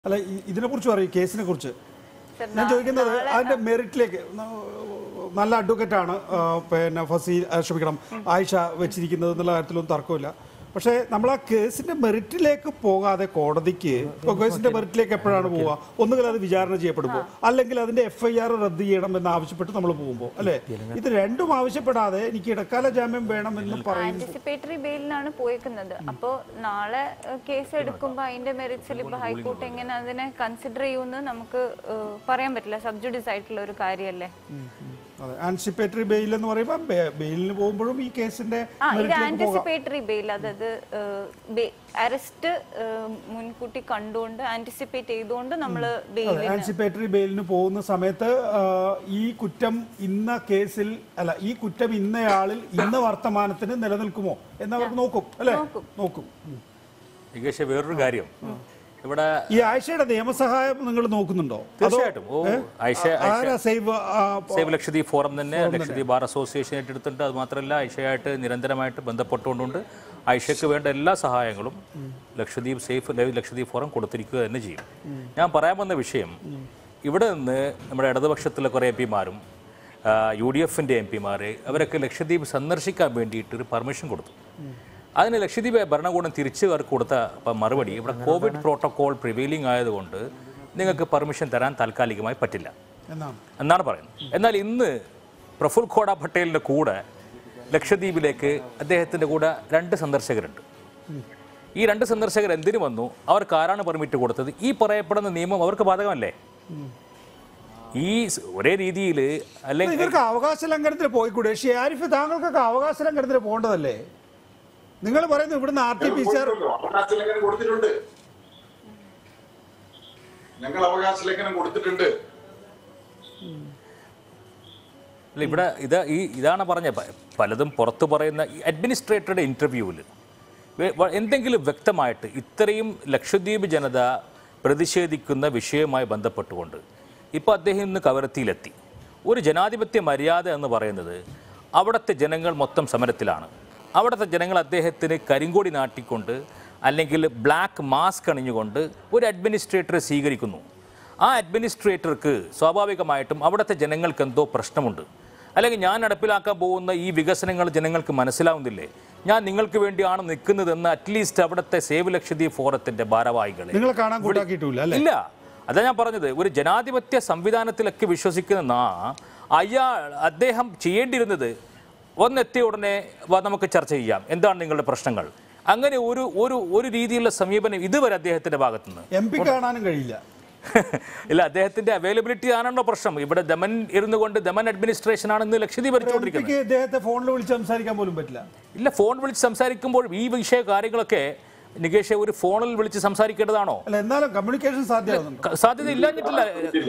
അല്ല ഇ- ഇതിനെക്കുറിച്ച് പറയും കേസിനെ കുറിച്ച് ഞാൻ ചോദിക്കുന്നത് അതിന്റെ മെറിറ്റിലേക്ക് ന- നല്ല അഡ്വക്കേറ്റ് ആണ് ആ, പിന്നെ ഫസീൽ ആ, ക്ഷമിക്കണം ആയിഷ വെച്ചിരിക്കുന്നത് എന്നുള്ള കാര്യത്തിലൊന്നും തർക്കമില്ല പക്ഷേ നമ്മൾ ആ കേസിന്റെ മെറിറ്റിലേക്ക് പോകാതെ കോടതിക്ക് ഇപ്പോൾ കേസിന്റെ മെറിറ്റിലേക്ക് എപ്പോഴാണ് പോവുക ഒന്നുകിൽ അത് വിചാരണ ചെയ്യപ്പെടുമ്പോൾ അല്ലെങ്കിൽ അതിന്റെ എഫ് ഐ ആർ റദ്ദ് ചെയ്യണം എന്ന് ആവശ്യപ്പെട്ട് നമ്മൾ പോകുമ്പോൾ അല്ലേ ഇത് രണ്ടും ആവശ്യപ്പെടാതെ എനിക്ക് ഇടക്കാല ജാമ്യം വേണം എന്ന് പറയും ആന്റിസിപ്പേറ്ററി ബെയിലിനാണ് പോയേക്കുന്നത് അപ്പോൾ നാളെ കേസ് എടുക്കുമ്പോൾ അതിന്റെ മെറിറ്റ്സിൽ ഇപ്പോൾ ഹൈക്കോർട്ട് എങ്ങനെ അതിനെ കൺസിഡർ ചെയ്യുമെന്ന് നമുക്ക് ഏഹ്, പറയാൻ പറ്റില്ല സബ്ജുഡിസ് ആയിട്ടുള്ള ഒരു കാര്യമല്ലേ അതെ ആൻസിപ്പേറ്ററി ബെയിൽ എന്ന് പറയുമ്പോൾ ബെയിലിന് പോകുമ്പോഴും ഈ കേസിന്റെ ആ ഇത് മെറിറ്റിലേക്ക് പോകാം ആന്റിസിപ്പേറ്ററി ബെയിൽ അതായത് അറസ്റ്റ് മുൻകൂട്ടി കണ്ടുകൊണ്ട് ആന്റിസിപ്പേറ്റ് ചെയ്തുകൊണ്ട് നമ്മൾ ബെയിൽ ആൻസിപ്പേറ്ററി ബെയിലിന് പോകുന്ന സമയത്ത് ആ, ഈ കുറ്റം ഇന്ന കേസിൽ അല്ല ഈ കുറ്റം ഇന്നയാളിൽ ഇന്ന വർത്തമാനത്തിന് നിലനിൽക്കുമോ എന്നവർക്ക് നോക്കും അല്ലെ നോക്കും ഉം. നികേഷ് വേറൊരു കാര്യം ഇവിടെ ഈ ആയിഷയുടെ നിയമസഹായം നിങ്ങൾ നോക്കുന്നുണ്ടോ അതോ തീർച്ചയായിട്ടും ഓ ഐഷ ആരാ സേവ് ആ, സേവ് ലക്ഷദ്വീപ് ഫോറം തന്നെ ലക്ഷദ്വീപ് ബാർ അസോസിയേഷൻ ഏറ്റെടുത്തിട്ടുണ്ട് അത് മാത്രമല്ല ഐഷയായിട്ട് നിരന്തരമായിട്ട് ബന്ധപ്പെട്ടുകൊണ്ടുണ്ട് ഐഷയ്ക്ക് വേണ്ട എല്ലാ സഹായങ്ങളും Lakshadweep safe live Lakshadweep forum കൊടുത്തിരിക്കുക തന്നെ ചെയ്യും ഞാൻ പറയാൻ വന്ന വിഷയം ഇവിടെ നിന്ന് നമ്മുടെ ഇടതുപക്ഷത്തിലെ കുറേ എം പിമാരും യു ഡി എഫിൻ്റെ എം പിമാർ അവരൊക്കെ ലക്ഷദ്വീപ് സന്ദർശിക്കാൻ വേണ്ടിയിട്ട് ഒരു പെർമിഷൻ കൊടുത്തു അതിന് ലക്ഷദ്വീപ് ഭരണകൂടം തിരിച്ചു അവർക്ക് കൊടുത്ത പ- മറുപടി ഇവിടെ കോവിഡ് പ്രോട്ടോകോൾ പ്രിവെയിലിംഗ് ആയതുകൊണ്ട് നിങ്ങൾക്ക് പെർമിഷൻ തരാൻ താൽക്കാലികമായി പറ്റില്ല എന്നാണ് എന്നാണ് പറയുന്നത് എന്നാൽ ഇന്ന് പ്രഫുൽ ഖോഡ പട്ടേലിൻ്റെ കൂടെ ലക്ഷദ്വീപിലേക്ക് അദ്ദേഹത്തിൻ്റെ കൂടെ രണ്ട് സന്ദർശകരുണ്ട് ഈ രണ്ട് സന്ദർശകർ എന്തിനു വന്നു അവർക്ക് ആരാണ് പെർമിറ്റ് കൊടുത്തത് ഈ പറയപ്പെടുന്ന നിയമം അവർക്ക് ബാധകമല്ലേ ഈ സ് ഒരേ രീതിയിൽ അല്ലെങ്കിൽ ഇവർക്ക് അവകാശ ലംഘനത്തിന് പോയിക്കൂടെ പക്ഷേ ആരിഫ് താങ്കൾക്കൊക്കെ അവകാശ ലംഘനത്തിന് പോകേണ്ടതല്ലേ നിങ്ങൾ പറയുന്നു ഇവിടുന്ന് R T P C R അവകാശ ലംഘനം കൊടുത്തിട്ടുണ്ട് ഞങ്ങൾ അവകാശ ലംഘനം കൊടുത്തിട്ടുണ്ട് അല്ല ഇവിടെ ഇത് ഈ ഇതാണ് പറഞ്ഞ പലതും പുറത്തു പറയുന്ന ഈ അഡ്മിനിസ്ട്രേറ്ററുടെ ഇൻ്റർവ്യൂവിൽ എന്തെങ്കിലും വ്യക്തമായിട്ട് ഇത്രയും ലക്ഷദ്വീപ് ജനത പ്രതിഷേധിക്കുന്ന വിഷയവുമായി ബന്ധപ്പെട്ടുകൊണ്ട് ഇപ്പോൾ അദ്ദേഹം ഇന്ന് കവരത്തിയിലെത്തി ഒരു ജനാധിപത്യ മര്യാദ എന്ന് പറയുന്നത് അവിടുത്തെ ജനങ്ങൾ മൊത്തം സമരത്തിലാണ് അവിടുത്തെ ജനങ്ങൾ അദ്ദേഹത്തിന് കരിങ്കോടി നാട്ടിക്കൊണ്ട് അല്ലെങ്കിൽ ബ്ലാക്ക് മാസ്ക് അണിഞ്ഞുകൊണ്ട് ഒരു അഡ്മിനിസ്ട്രേറ്ററെ സ്വീകരിക്കുന്നു ആ അഡ്മിനിസ്ട്രേറ്റർക്ക് സ്വാഭാവികമായിട്ടും അവിടുത്തെ ജനങ്ങൾക്ക് എന്തോ പ്രശ്നമുണ്ട് അല്ലെങ്കിൽ ഞാൻ നടപ്പിലാക്കാൻ പോകുന്ന ഈ വികസനങ്ങൾ ജനങ്ങൾക്ക് മനസ്സിലാവുന്നില്ലേ ഞാൻ നിങ്ങൾക്ക് വേണ്ടിയാണ് നിൽക്കുന്നതെന്ന് അറ്റ്ലീസ്റ്റ് അവിടുത്തെ സേവ് ലക്ഷദ്വീപ് ഫോറത്തിന്റെ ഭാരവാഹികളെ നിങ്ങളെ കാണാൻ കൂട്ടാക്കിയിട്ടില്ല അല്ലേ ഇല്ല അതാ ഞാൻ പറഞ്ഞത് ഒരു ജനാധിപത്യ സംവിധാനത്തിലൊക്കെ വിശ്വസിക്കുന്ന നാ അയാൾ അദ്ദേഹം ചെയ്യേണ്ടിയിരുന്നത് ഒന്നെത്തിയ ഉടനെ വാ, നമുക്ക് ചർച്ച ചെയ്യാം എന്താണ് നിങ്ങളുടെ പ്രശ്നങ്ങൾ അങ്ങനെ ഒരു ഒരു ഒരു രീതിയിലുള്ള സമീപനം ഇതുവരെ അദ്ദേഹത്തിന്റെ ഭാഗത്തുനിന്ന് എം പി കാണാനും കഴിയില്ല ഇല്ല അദ്ദേഹത്തിന്റെ അവൈലബിലിറ്റി ആണല്ലോ പ്രശ്നം ഇവിടെ ദമൻ ഇരുന്നു കൊണ്ട് ദമൻ അഡ്മിനിസ്ട്രേഷൻ ആണ് ഇന്ന് ലക്ഷദ്വീപ് എം ഭരിച്ചുകൊണ്ടിരിക്കുന്നത് പിക്ക് ഇദ്ദേഹത്തെ ഫോണിൽ വിളിച്ച് സംസാരിക്കാൻ പോലും പറ്റില്ല ഇല്ല ഫോൺ വിളിച്ച് സംസാരിക്കുമ്പോൾ ഈ വിഷയ കാര്യങ്ങളൊക്കെ നികേഷ് ഒരു ഫോണിൽ വിളിച്ച് സംസാരിക്കേണ്ടതാണോ അല്ല എന്നാലും കമ്മ്യൂണിക്കേഷൻ സാധ്യമാകുന്നുണ്ട് ക- സാധ്യത ഇല്ലാഞ്ഞിട്ടില്ല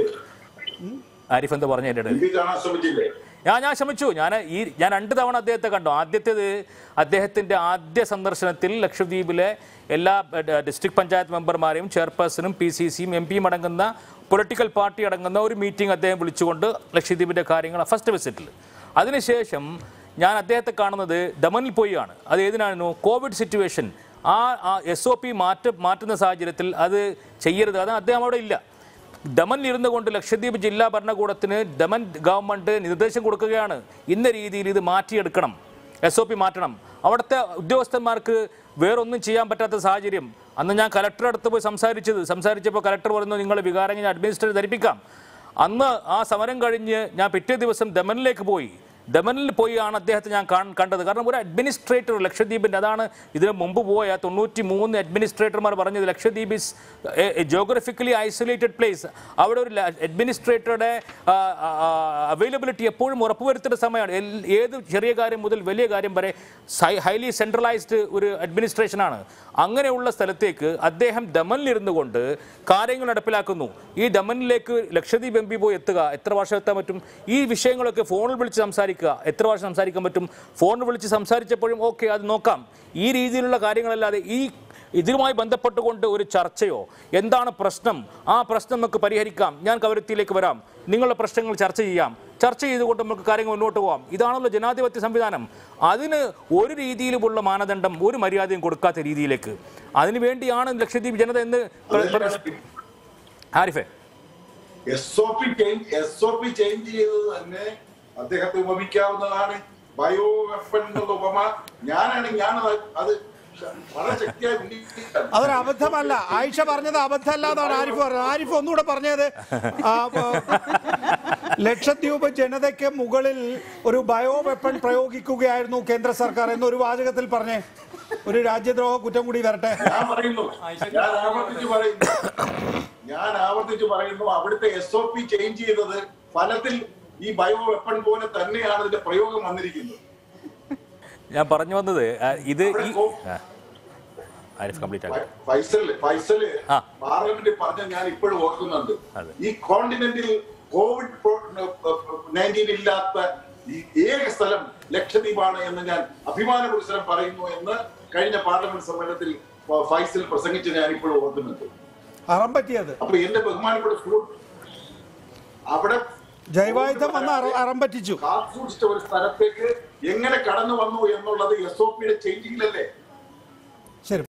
ആരിഫ് എന്താ പറഞ്ഞ എൻ്റെ ഇടയിൽ ഇത് കാണാൻ ശ്രമിച്ചില്ലേ ഞാൻ ഞാൻ ശ്രമിച്ചു ഞാൻ ഈ ഞാൻ രണ്ട് തവണ അദ്ദേഹത്തെ കണ്ടു ആദ്യത്തേത് അദ്ദേഹത്തിന്റെ ആദ്യ സന്ദർശനത്തിൽ ലക്ഷദ്വീപിലെ എല്ലാ ഏഹ്, ഡിസ്ട്രിക്ട് പഞ്ചായത്ത് മെമ്പർമാരെയും ചെയർപേഴ്സണും പി സി സിയും എം പിയും അടങ്ങുന്ന പൊളിറ്റിക്കൽ പാർട്ടി അടങ്ങുന്ന ഒരു മീറ്റിംഗ് അദ്ദേഹം വിളിച്ചുകൊണ്ട് ലക്ഷദ്വീപിന്റെ കാര്യങ്ങൾ ഫസ്റ്റ് വിസിറ്റിൽ അതിനുശേഷം ഞാൻ അദ്ദേഹത്തെ കാണുന്നത് ദമനിൽ പോയാണ് അത് ഏതിനായിരുന്നു കോവിഡ് സിറ്റുവേഷൻ ആ എസ് ഒ പി മാറ്റ മാറ്റുന്ന സാഹചര്യത്തിൽ അത് ചെയ്യരുത് അത് അദ്ദേഹം അവിടെ ഇല്ല ദമനിൽ ഇരുന്നു കൊണ്ട് ലക്ഷദ്വീപ് ജില്ലാ ഭരണകൂടത്തിന് ദമൻ ഗവൺമെന്റ് നിർദ്ദേശം കൊടുക്കുകയാണ് ഇന്ന രീതിയിൽ ഇത് മാറ്റിയെടുക്കണം എസ് ഒ പി മാറ്റണം അവിടുത്തെ ഉദ്യോഗസ്ഥന്മാർക്ക് വേറൊന്നും ചെയ്യാൻ പറ്റാത്ത സാഹചര്യം അന്ന് ഞാൻ കലക്ടറെ അടുത്ത് പോയി സംസാരിച്ചത് സംസാരിച്ചപ്പോൾ കലക്ടർ പറഞ്ഞു നിങ്ങളെ വികാരങ്ങൾ അഡ്മിനിസ്ട്രേറ്റർ ധരിപ്പിക്കാം അന്ന് ആ സമരം കഴിഞ്ഞ് ഞാൻ പിറ്റേ ദിവസം ദമനിലേക്ക് പോയി ദമനിൽ പോയാണ് അദ്ദേഹത്തെ ഞാൻ കാൺ- കണ്ടത് കാരണം ഒരു അഡ്മിനിസ്ട്രേറ്റർ ലക്ഷദ്വീപിൻ്റെ അതാണ് ഇതിന് മുമ്പ് പോയ തൊണ്ണൂറ്റി മൂന്ന് അഡ്മിനിസ്ട്രേറ്റർമാർ പറഞ്ഞത് Lakshadweep is geographically isolated place അവിടെ ഒരു അഡ്മിനിസ്ട്രേറ്ററുടെ അവൈലബിലിറ്റി എപ്പോഴും ഉറപ്പുവരുത്തേണ്ട സമയമാണ് എൽ- ഏത് ചെറിയ കാര്യം മുതൽ വലിയ കാര്യം വരെ ഹൈലി സെൻട്രലൈസ്ഡ് ഒരു അഡ്മിനിസ്ട്രേഷനാണ് അങ്ങനെയുള്ള സ്ഥലത്തേക്ക് അദ്ദേഹം ദമനിലിരുന്നു കൊണ്ട് കാര്യങ്ങൾ നടപ്പിലാക്കുന്നു ഈ ദമനിലേക്ക് ലക്ഷദ്വീപ് എം പി പോയി എത്തുക എത്ര വർഷം എത്താൻ പറ്റും ഈ വിഷയങ്ങളൊക്കെ ഫോണിൽ വിളിച്ച് സംസാരിക്കുക എത്ര വർഷം സംസാരിക്കാൻ പറ്റും ഫോണിൽ വിളിച്ച് സംസാരിച്ചപ്പോഴും ഓക്കെ അത് നോക്കാം ഈ രീതിയിലുള്ള കാര്യങ്ങളല്ലാതെ ഈ ഇതുമായി ബന്ധപ്പെട്ടുകൊണ്ട് ഒരു ചർച്ചയോ എന്താണ് പ്രശ്നം ആ പ്രശ്നം നമുക്ക് പരിഹരിക്കാം ഞാൻ കവരത്തിയിലേക്ക് വരാം നിങ്ങളുടെ പ്രശ്നങ്ങൾ ചർച്ച ചെയ്യാം ചർച്ച ചെയ്തുകൊണ്ട് നമുക്ക് കാര്യങ്ങൾ മുന്നോട്ട് പോകാം ഇതാണല്ലോ ജനാധിപത്യ സംവിധാനം അതിന് ഒരു രീതിയിലുമുള്ള മാനദണ്ഡം ഒരു മര്യാദയും കൊടുക്കാത്ത രീതിയിലേക്ക് അതിനുവേണ്ടിയാണ് ലക്ഷദ്വീപ് ജനത എന്ന് പ്ര- പ്ര- ആരിഫേ S O P change S O P change ചെയ്തത് തന്നെ അദ്ദേഹത്തെ ഉപമിക്കാവുന്നതാണ് ബയോ വെപ്പൺ എന്നുള്ള ഉപമ ഞാനാണ് ഞാൻ അത് അത് വളരെ ശക്തിയായി ഉന്നയിക്കുകയാണ്. അതൊരു അബദ്ധമല്ല ആയിഷ പറഞ്ഞത് അബദ്ധമല്ല എന്നാണ് ആരിഫ് പറഞ്ഞത് ആരിഫ് ഒന്നുകൂടെ പറഞ്ഞത് ആ, പ- ലക്ഷദ്വീപ് ജനതയ്ക്ക് മുകളിൽ ഒരു ബയോ വെപ്പൺ പ്രയോഗിക്കുകയായിരുന്നു കേന്ദ്ര സർക്കാർ എന്നൊരു വാചകത്തിൽ പറഞ്ഞേ ഒരു രാജ്യദ്രോഹ കുറ്റം കൂടി വരട്ടെ ഞാൻ പറയുന്നു ഞാൻ ആവർത്തിച്ച് പറയുന്നു ഞാൻ ആവർത്തിച്ച് പറയുന്നു അവിടുത്തെ എസ് ഒ പി ചേഞ്ച് ചെയ്തത് ഫലത്തിൽ ഈ ബയോ വെപ്പൺ പോലെ തന്നെയാണ് ഇതിന്റെ പ്രയോഗം വന്നിരിക്കുന്നത് ഞാൻ പറഞ്ഞു വന്നത് ആ, ഇത് ഈ ആ. ആരിഫ് കംപ്ലീറ്റ് ആക്കി ഫൈ- ഫൈസൽ ഫൈസല് ആ. പാർലമെന്റിൽ പറഞ്ഞ ഞാൻ ഇപ്പോഴും ഓർക്കുന്നുണ്ട് അതെ. ഈ കോണ്ടിനെന്റിൽ കോവിഡ് നയൻറ്റീൻ ഇല്ലാത്ത ഈ ഏക സ്ഥലം ലക്ഷദ്വീപാണ് എന്ന് ഞാൻ അഭിമാന പുരസ്സരം പറയുന്നു എന്ന് കഴിഞ്ഞ പാർലമെന്റ് സമ്മേളനത്തിൽ ഫ- ഫൈസൽ പ്രസംഗിച്ച് ഞാൻ ഇപ്പോഴും ഓർക്കുന്നുണ്ട് അറം പറ്റിയത് അപ്പൊ എന്റെ ബഹുമാനപ്പെട്ട സുഹൃത്ത് അവിടെ ജൈവായുധം വന്ന് അറ- അറം പറ്റിച്ചു കാത്തുസൂക്ഷിച്ച ഒരു സ്ഥലത്തേക്ക് എങ്ങനെ കടന്നു വന്നു എന്നുള്ളത് എസ് ഒ പിയുടെ ചേഞ്ചിങ്ങിലല്ലേ ശരി